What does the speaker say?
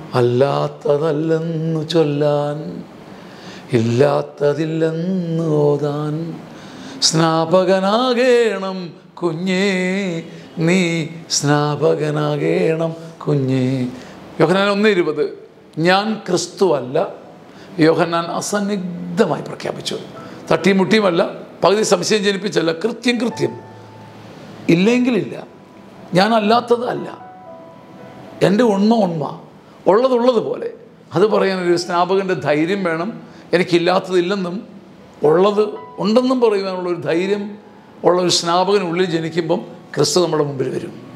അല്ലാത്തതല്ലെന്നു ചൊല്ലാൻ ഇല്ലാത്തതില്ലെന്ന് ഓതാൻ സ്നാപകനാകേണം കുഞ്ഞേ നീ സ്നാപകനാകേണം കുഞ്ഞേ യോഹനാൻ ഒന്ന് ഇരുപത് ഞാൻ ക്രിസ്തു അല്ല യോഹന്നാൻ അസന്നിഗ്ധമായി പ്രഖ്യാപിച്ചു തട്ടിയും മുട്ടിയുമല്ല പകുതി സംശയം ജനിപ്പിച്ചല്ല കൃത്യം കൃത്യം ഇല്ലെങ്കിലില്ല ഞാൻ അല്ലാത്തത് അല്ല എൻ്റെ ഉണ്മ ഉണ്മ ഉള്ളതുള്ളത് പോലെ അത് പറയാൻ ഒരു സ്നാപകൻ്റെ ധൈര്യം വേണം എനിക്കില്ലാത്തതില്ലെന്നും ഉള്ളത് ഉണ്ടെന്നും പറയുവാനുള്ള ഒരു ധൈര്യം ഉള്ള ഒരു സ്നാപകനുള്ളിൽ ജനിക്കുമ്പം ക്രിസ്തു നമ്മുടെ മുമ്പിൽ വരും